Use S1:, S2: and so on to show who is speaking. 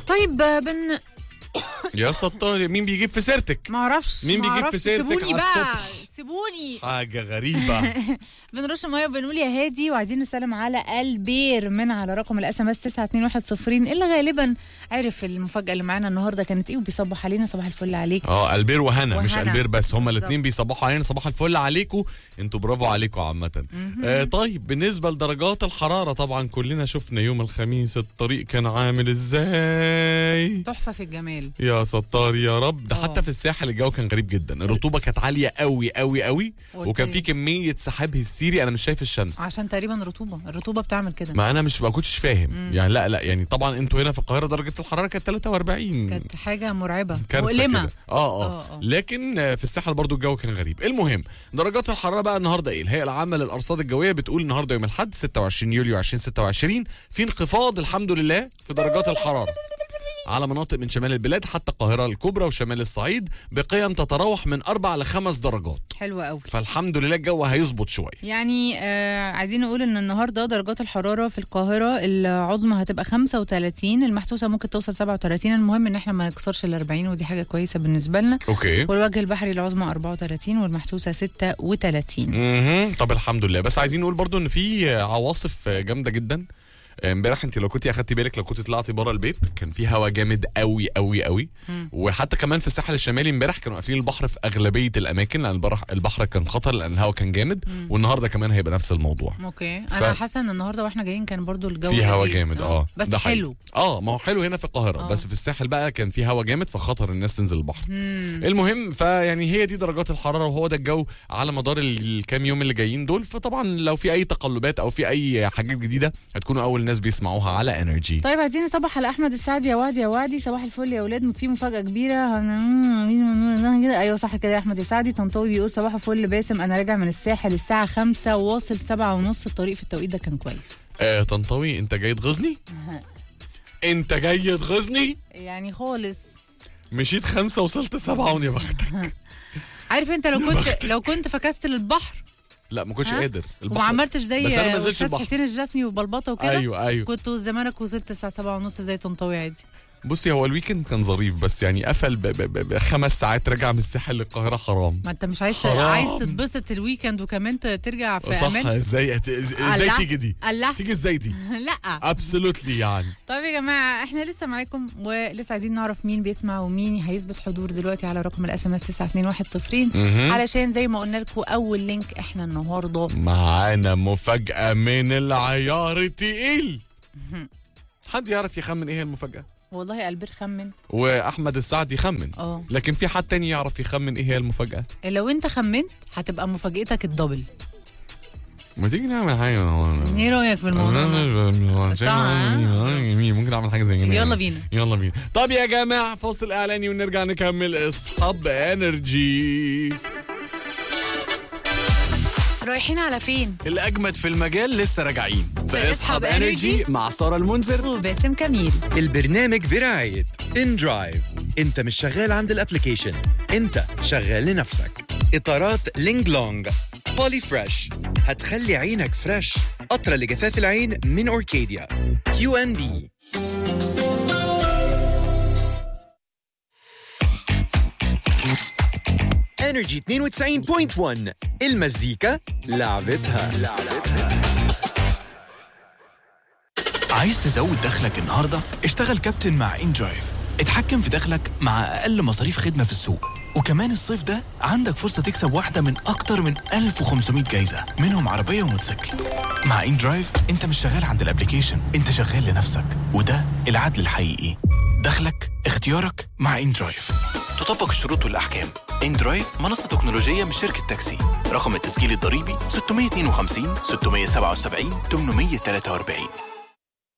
S1: طيب آه، بن
S2: يا ستار مين بيجيب في سيرتك
S1: ما اعرفش
S2: مين
S1: ما
S2: بيجيب في
S1: أعرفش.
S2: سيرتك
S1: سيبوني
S2: على
S1: بقى
S2: الصبح؟
S1: سيبوني
S2: حاجه غريبه
S1: بنرش ميه وبنقول يا هادي وعايزين نسلم على البير من على رقم الاس ام اس 921 اللي غالبا عرف المفاجاه اللي معانا النهارده كانت ايه وبيصبح علينا صباح الفل عليك
S2: اه البير وهنا مش
S1: وهنا.
S2: البير بس هما
S1: بالظبط.
S2: الاثنين بيصبحوا علينا صباح الفل عليكم انتوا برافو عليكم عامه آه طيب بالنسبه لدرجات الحراره طبعا كلنا شفنا يوم الخميس الطريق كان عامل ازاي
S1: تحفه في الجمال
S2: يا ستار يا رب ده
S1: آه.
S2: حتى في الساحل الجو كان غريب جدا الرطوبه كانت عاليه قوي قوي قوي
S1: قلت
S2: وكان
S1: لي.
S2: في كميه سحاب هستيري انا مش شايف الشمس
S1: عشان تقريبا رطوبه الرطوبه بتعمل كده
S2: ما انا مش ما كنتش فاهم يعني لا لا يعني طبعا انتوا هنا في القاهره درجه الحراره كانت 43
S1: كانت حاجه مرعبه
S2: كارثه
S1: مؤلمه
S2: كده. آه,
S1: آه،
S2: اه
S1: آه.
S2: لكن آه، في الساحل برضو الجو كان غريب المهم درجات الحراره بقى النهارده ايه الهيئه العامه للارصاد الجويه بتقول النهارده يوم الاحد 26 يوليو 2026 في انخفاض الحمد لله في درجات الحراره على مناطق من شمال البلاد حتى القاهره الكبرى وشمال الصعيد بقيم تتراوح من اربع لخمس درجات
S1: حلوه قوي
S2: فالحمد لله الجو هيظبط شويه
S1: يعني آه عايزين نقول ان النهارده درجات الحراره في القاهره العظمى هتبقى 35 المحسوسه ممكن توصل 37 المهم ان احنا ما نكسرش ال 40 ودي حاجه كويسه بالنسبه لنا
S2: اوكي
S1: والوجه البحري العظمى 34 والمحسوسه 36
S2: اها طب الحمد لله بس عايزين نقول برضو ان في عواصف جامده جدا امبارح انت لو كنت اخدتي بالك لو كنت طلعتي بره البيت كان في هوا جامد قوي قوي قوي وحتى كمان في الساحل الشمالي امبارح كانوا قافلين البحر في اغلبيه الاماكن لان البحر البحر كان خطر لان الهوا كان جامد والنهارده كمان هيبقى نفس الموضوع
S1: اوكي
S2: ف-
S1: انا حاسه ان النهارده واحنا جايين كان برضو الجو
S2: في هوا
S1: لذيذ.
S2: جامد اه
S1: بس
S2: ده حقيقي.
S1: حلو
S2: اه ما هو حلو هنا في القاهره
S1: آه.
S2: بس في الساحل بقى كان في هوا جامد فخطر الناس تنزل البحر المهم فيعني هي دي درجات الحراره وهو ده الجو على مدار الكام يوم اللي جايين دول فطبعا لو في اي تقلبات او في اي حاجات جديده هتكونوا اول ناس بيسمعوها على انرجي
S1: طيب عايزين نصبح على احمد السعدي يا وعدي يا وعدي صباح الفل يا اولاد في مفاجاه كبيره هن- كده ايوه صح كده يا احمد السعدي طنطاوي بيقول صباح الفل باسم انا راجع من الساحل الساعه 5 وواصل 7 ونص الطريق في التوقيت ده كان كويس
S2: آه طنطاوي انت جاي تغزني انت جاي تغزني
S1: يعني خالص
S2: مشيت خمسة وصلت سبعة يا بختك
S1: عارف انت لو كنت لو كنت فكست للبحر
S2: لا ما كنتش
S1: ها؟
S2: قادر
S1: وما عملتش زي
S2: بس انا ما نزلتش
S1: استاذ
S2: البحر
S1: حسين الجسمي وبلبطه وكده
S2: ايوه ايوه
S1: كنت والزمالك وصلت الساعه 7 ونص زي طنطاوي عادي
S2: بصي هو الويكند كان ظريف بس يعني قفل ب- ب- ب- بخمس ساعات راجع من الساحل للقاهرة حرام
S1: ما انت مش عايز
S2: حرام.
S1: عايز تتبسط الويكند وكمان ت- ترجع في
S2: صح
S1: امان
S2: ازاي هت- ازاي
S1: الله.
S2: تيجي دي
S1: الله
S2: تيجي ازاي دي
S1: لا
S2: ابسولوتلي يعني
S1: طيب يا جماعه احنا لسه معاكم ولسه عايزين نعرف مين بيسمع ومين هيثبت حضور دلوقتي على رقم الاس ام اس 921
S2: مهم.
S1: علشان زي ما قلنا لكم اول لينك احنا النهارده
S2: معانا مفاجأة من العيار التقيل حد يعرف يخمن ايه هي المفاجأة
S1: والله البير خمن
S2: واحمد السعد يخمن
S1: اه
S2: لكن في حد تاني يعرف يخمن ايه هي المفاجأة
S1: لو انت خمنت هتبقى مفاجأتك الدبل
S2: ما تيجي نعمل حاجة
S1: ايه رايك في الموضوع صح.
S2: جميل ممكن اعمل حاجة زي كده
S1: يلا بينا
S2: يلا بينا طب يا جماعة فاصل اعلاني ونرجع نكمل اصحاب انرجي
S1: رايحين على فين
S3: الأجمد في المجال لسه راجعين
S1: في
S3: في
S1: اصحاب
S3: اصحاب
S1: Energy
S3: انرجي مع سارة المنذر
S1: وباسم كميل
S4: البرنامج برعاية ان درايف انت مش شغال عند الابليكيشن انت شغال لنفسك اطارات لينج لونج بولي فريش هتخلي عينك فريش قطرة لجفاف العين من اوركيديا كيو ان بي انرجي 92.1 المزيكا لعبتها
S3: عايز تزود دخلك النهاردة؟ اشتغل كابتن مع إن درايف اتحكم في دخلك مع أقل مصاريف خدمة في السوق وكمان الصيف ده عندك فرصة تكسب واحدة من أكتر من 1500 جايزة منهم عربية وموتوسيكل مع إن درايف انت مش شغال عند الابليكيشن انت شغال لنفسك وده العدل الحقيقي دخلك اختيارك مع إن درايف تطبق الشروط والأحكام إن درايف منصة تكنولوجية من شركة تاكسي رقم التسجيل الضريبي 652 677 843